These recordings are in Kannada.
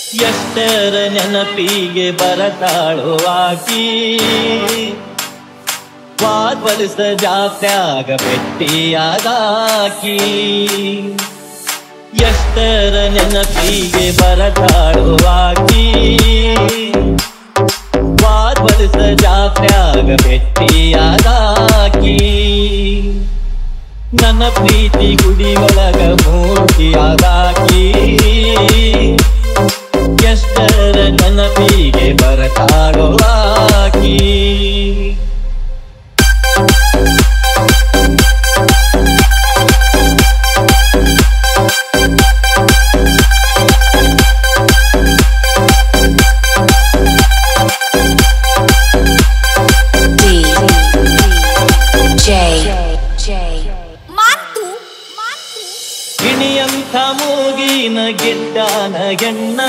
ಎಷ್ಟರ ನೆನಪಿಗೆ ಬರತಾಳು ಆಕಿ ವಾದ್ವಲಿಸ ಜಾತ್ಯಾಗ ಭೆಟ್ಟಿಯಾದಾಕಿ ಎಷ್ಟರ ನೆನಪಿಗೆ ಬರತಾಳು ಆಕಿ ವಾದ್ವಲಿಸ ಜಾತ್ಯಾಗ ಭೆಟ್ಟಿಯಾದಾಕಿ ನನ್ನ ಪ್ರೀತಿ ಗುಡಿ ಒಳಗ ಮೂರ್ತಿಯಾದಾಕಿ ಎಷ್ಟರ ನೆನಪಿಗೆ ಬರತಾಳೋ ಆಕಿ D J J ಮಾತು ಮಾತು ಗಿಣಿಯಂಥ ಮೂಗಿನ ಗಿಡ್ಡನ ಹೆಣ್ಣ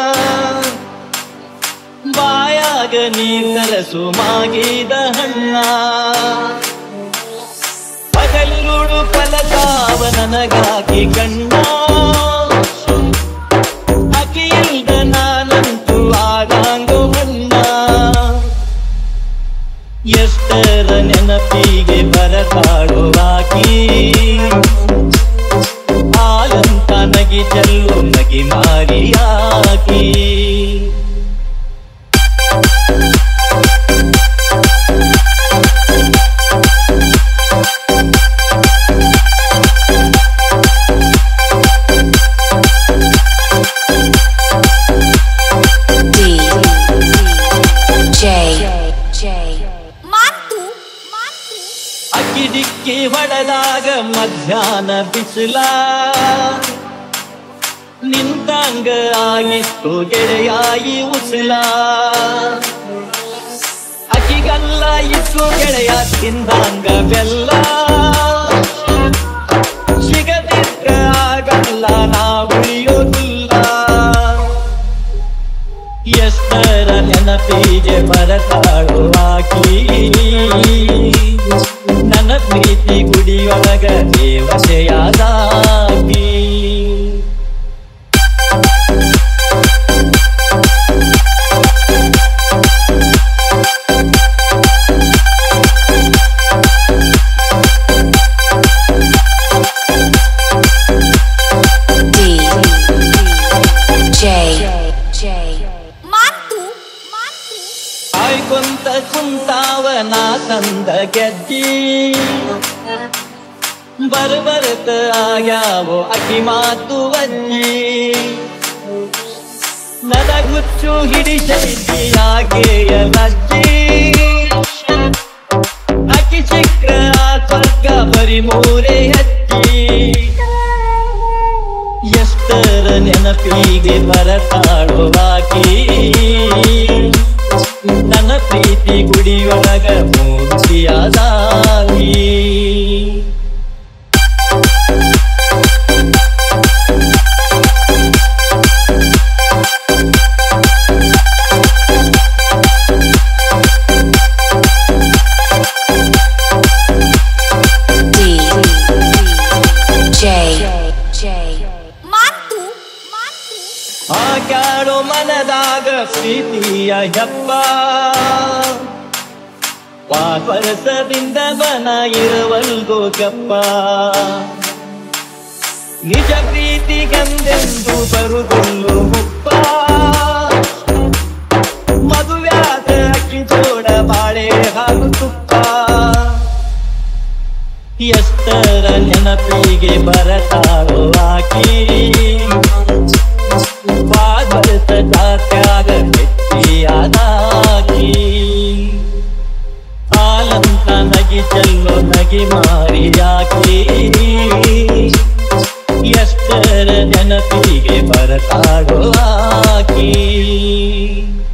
ಬಾಯಾಗ ನೀ ಕಲಸು ಮಾಗಿದ ಹಣ್ಣ ಪಗಲಿರುಳು ಕಲಸಾವ ನನಗಾಗಿ ಕಣ್ಣ ಅಕಿಯಿಲ್ದ ನಾನಂತೂ ಆಗಾಂಗು ಬಣ್ಣ ಎಷ್ಟರ ನೆನಪಿಗೆ ಬರತಾಡುವಾಕಿ ಆಲಂತ ನಗಿ ಚೆಲ್ಲು ನಗಿ ಮಾರಿಯಾಕಿ D J J ಮಾತು ಮಾತು ಅಕ್ಕಿ ಡಿಕ್ಕಿ ಹೊಡೆದಾಗ ಮಧ್ಯಾಹ್ನ ಬಿಸಿಲ ನಿಂತಂಗ ಆಗಿತ್ತು ಗೆಳೆಯಾಯಿ ಉಸಿಲ ಅಕ್ಕಿಗಲ್ಲ ಇತ್ತು ಗೆಳೆಯ ತಿಂದಂಗ ಬೆಲ್ಲ ಸಿಗದಿದ್ರ ಆಗಲ್ಲ ನಾ ಉಳಿಯೋದಿಲ್ಲ ಎಷ್ಟರ ನೆನಪಿಗೆ ಬರತಾಳು ಆಕಿ ನನ್ನ ಪ್ರೀತಿ ಗುಡಿಯೊಳಗ ದೇವತೆಯಾದಾಕಿ D J J ಮಾತು ಮಾತು ಕಾಯ್ಕೊಂತ ಕುಂತಾವ ನಾ ತಂದ ಗೆದ್ದಿ ಬರ್ಬರ್ತ ಆಗ್ಯಾವೋ ಅಕ್ಕಿ ಮಾತು ಅಜ್ಜಿ ನನಗುಚ್ಚು ಹಿಡಿಸೈತಿ ಆಕೆಯ ಲಜ್ಜಿ ಅಕ್ಕಿ ಚಿಕ್ಕ ಸ್ವರ್ಗ ಬರಿ ಮೂರೇ ಹಚ್ಚಿ ಎಷ್ಟರ ನೆನಪಿಗೆ ಬರತಾಳು ಆಕಿ ನನ್ನ ಪ್ರೀತಿ ಗುಡಿಯೊಳಗ ಮೂರ್ತಿಯಾದಾಗಿ D J J ಮಾತು ಮಾತು ಆಗಾಡೋ ಮನದಾಗ ಪ್ರೀತಿಯ ಹೆಪ್ಪ ಪಾಪರಸದಿಂದ ಬನ ಇರವಲ್ಗೋ ಗಪ್ಪ ನಿಜ ಪ್ರೀತಿ ಗಂದೆಂದು ಬರುವುದಿಲ್ಲೋ ಮುಪ್ಪ ಮದುವ್ಯಾದ ಅಕ್ಕಿ ಜೋಡ ಬಾಳೆ ಹಾಗೂ ತುಪ್ಪ ಎಷ್ಟರ ನೆನಪಿಗೆ ಬರತಾಳೋ ಆಕಿ ಬಾದರತ ಜಾತ್ಯಾಗ ಹೆಚ್ಚಿಯಾದಾಕಿ ಆಲಂತ ನಗಿ ಚೆಲ್ಲೋ ನಗಿ ಮಾರಿಯಾಕಿ ಎಷ್ಟರ ನೆನಪಿಗೆ ಬರತಾಳೋ ಆಕಿ